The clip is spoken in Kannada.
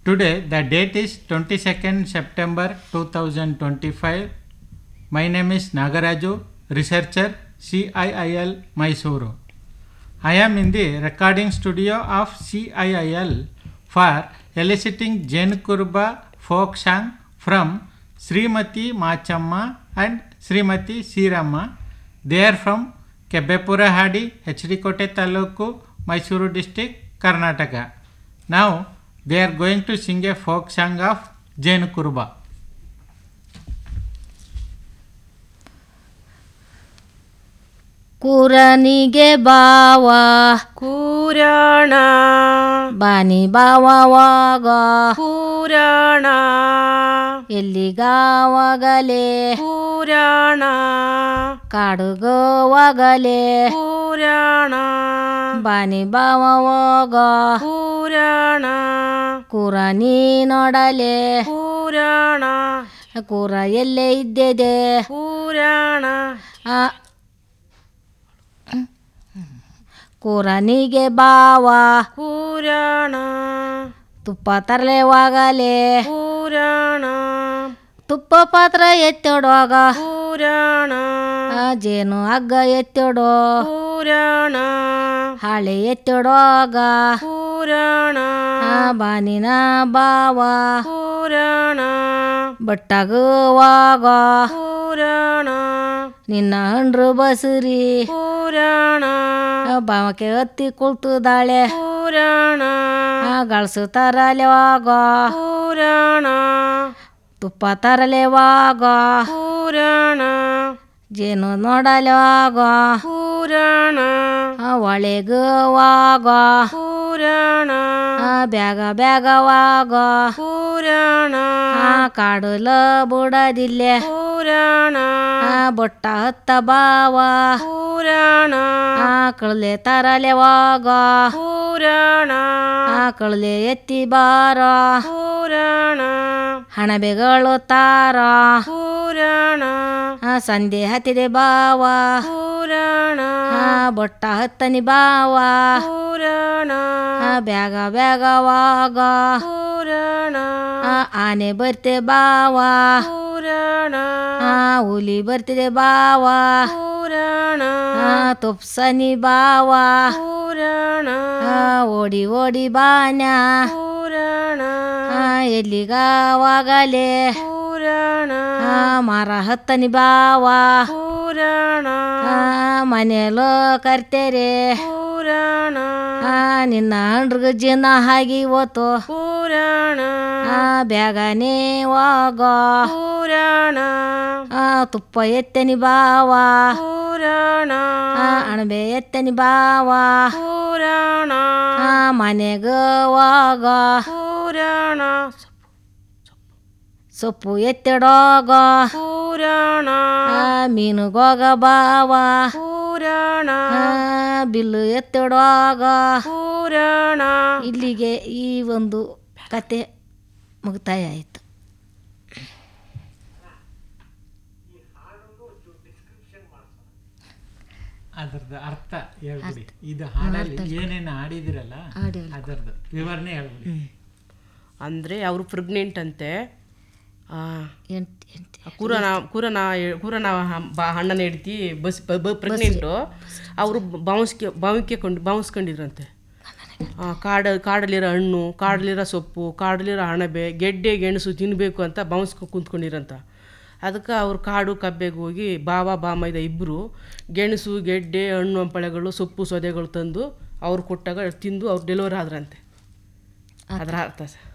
Today, the date is 22nd September 2025. My name is Nagaraju, researcher, CIIL Mysuru. I am in the recording studio of CIIL for eliciting Jain Kurba folk song from Srimati Machamma and Srimati Sirama. They are from Kebbepurahadi, HD Kote Taluku, Mysuru district, Karnataka. Now they are going to sing a folk song of Jain Kurba. ಕುರನಿಗೆ ಬಾವ ಕೂರಾಣ ಬಾನಿ ಬಾವವಾಗ ಕೂರಾಣ ಎಲ್ಲಿಗಾವಾಗಲೇ ಕೂರಾಣ ಕಾಡುಗೋವಾಗಲೇ ಕೂರಾಣ ಬಾನಿ ಬಾವವಾಗ ಕೂರಾಣ ಕೂರ ನೀ ನೋಡಲೆ ಕೂರಾಣ ಕೂರ ಎಲ್ಲೇ ಇದ್ದಿದೆ ಕೂರಾಣ ಆ ಕೂರನಿಗೆ ಬಾವ ಕೂರಾಣ ತುಪ್ಪ ತರಲೆವಾಗಲೇ ಕೂರಾಣ ತುಪ್ಪ ಪಾತ್ರ ಎತ್ತಿಡುವಾಗ ಕೂರಾಣ ಆ ಜೇನು ಹಗ್ಗ ಎತ್ತಿಡೋ ಕೂರಾಣ ಹಾಳೆ ಎತ್ತಿಡುವಾಗ ಕೂರಾಣ ಆ ಬಾನಿನ ಬಾವ ಕೂರಾಣ ಬಟ್ಟಾಗುವಾಗ ಕೂರಾಣ ನಿನ್ನ ಹಂಡ್ರು ಬಸುರಿ ಕೂರಾಣ ಆ ಬಾವಕ್ಕೆ ಹತ್ತಿ ಕುಳ್ತುದಾಳೆ ಕೂರಾಣ ಆ ಗಳಸು ತರಲೆವಾಗ ಕೂರಾಣ ತುಪ್ಪ ತರಲೆವಾಗ ಕೂರಾಣ ಜೇನು ನೋಡಲೆವಾಗ ಕೂರಾಣ ಆ ಒಳೆಗುವಾಗ ಕೂರಾಣ ಆ ಬ್ಯಾಗ ಬ್ಯಾಗವಾಗ ಕೂರಾಣ ಆ ಕಾಡುಲ ಬುಡದಿಲ್ಲೆ ಕೂರಾಣ ಆ ಬೊಟ್ಟ ಹತ್ತ ಬಾವ ಕೂರಾಣ ಆ ಕಳ್ಳೆ ತರಲೆವಾಗ ಕೂರಾಣ ಆ ಕಳ್ಳೆ ಎತ್ತಿ ಬಾರ ಕೂರಾಣ ಹಣಬೆಗಳು ತಾರ ಕೂರಾಣ ಆ ಸಂಧೆ ಹತ್ತಿದೆ ಬಾವ ಕೂರಾಣ ಆ ಬೊಟ್ಟ ಹತ್ತನಿ ಬಾವ ಕೂರಾಣ ಆ ಬ್ಯಾಗ ಬ್ಯಾಗವಾಗ ಕೂರಾಣ ಆ ಆನೆ ಬರ್ತೆ ಬಾವ ಕೂರಾಣ ಆ ಹುಲಿ ಬರ್ತಿದೆ ಬಾವ ಕೂರಾಣ ಆ ತುಪ್ಸನಿ ಬಾವ ಕೂರಾಣ ಆ ಓಡಿ ಓಡಿ ಬಾನ ಕೂರಾಣ ಆ ಎಲ್ಲಿಗಾವಾಗಲೇ ಕೂರಾಣ ಆ ಮರ ಹತ್ತನಿ ಬಾವ ಕೂರಾಣ ಆ ಮನೆಯಲ್ಲೋ ಕರ್ತೇರೆ ಕೂರಾಣ ಆ ನಿನ್ನ ಹಂಡ್ರಗ ಜೀನ ಹಾಗಿ ಓತು ಕೂರಾಣ ಆ ಬ್ಯಾಗನೇ ವಾಗ ಕೂರಾಣ ಆ ತುಪ್ಪ ಎತ್ತನಿ ಬಾವ ಕೂರಾಣ ಆ ಅಣಬೆ ಎತ್ತನಿ ಬಾವ ಕೂರಾಣ ಆ ಮನೆಗ ವಾಗ ಕೂರಾಣ ಸೊಪ್ಪು ಎತ್ತಿಡೋಗ ಕೂರಾಣ ಆ ಮೀನುಗೋಗ ಬಾವ ಕೂರಾಣ ಆ ಬಿಲ್ಲು ಎತ್ತಿಡುವಾಗ ಕೂರಾಣ ಇಲ್ಲಿಗೆ ಈ ಒಂದು ಕತೆ ಮುಕ್ತಾಯ ಆಯಿತು ಅದರದ್ದು ಅರ್ಥ ಹೇಳ್ಬಿಡಿ ಇದು ಹಾಡಲ್ಲಿ ಏನೇನು ಹಾಡಿದಿರಲ್ಲ ಅದರದ್ದು ವಿವರಣೆ ಹೇಳ್ಬಿಡಿ ಅಂದರೆ ಅವರು ಪ್ರೆಗ್ನೆಂಟ್ ಅಂತೆ ಆ, ಎಂಟು ಎಂಟು ಕೂರನ ಕೂರನ ಕೂರನ ಬಾ ಅಣ್ಣನ ಹೆಂಡ್ತಿ ಬಸ್ ಪ್ರೆಗ್ನೆಂಟು ಅವರು ಬಾವಿಸ್ಕೆ ಬಾವಿಕೆ ಕೊಂಡು ಬಾವಿಸ್ಕೊಂಡಿದ್ರಂತೆ ಆ, ಕಾಡ ಕಾಡಲ್ಲಿರೋ ಹಣ್ಣು ಕಾಡಲ್ಲಿರೋ ಸೊಪ್ಪು ಕಾಡಲ್ಲಿರೋ ಅಣಬೆ ಗೆಡ್ಡೆ ಗೆಣಸು ತಿನ್ನಬೇಕು ಅಂತ ಬಾವಿಸ್ಕೊ ಕುಂತ್ಕೊಂಡಿರಂತ ಅದಕ್ಕೆ ಅವ್ರು ಕಾಡು ಕಬ್ಬೆಗೆ ಹೋಗಿ ಬಾವ ಬಾಮೈದ ಇಬ್ಬರು ಗೆಣಸು ಗೆಡ್ಡೆ ಹಣ್ಣು ಹಂಪಳೆಗಳು ಸೊಪ್ಪು ಸೊದೆಗಳು ತಂದು ಅವ್ರು ಕೊಟ್ಟಾಗ ತಿಂದು ಅವ್ರು ಡೆಲಿವರಿ ಆದ್ರಂತೆ ಅದರ ಅರ್ಥ ಸರ್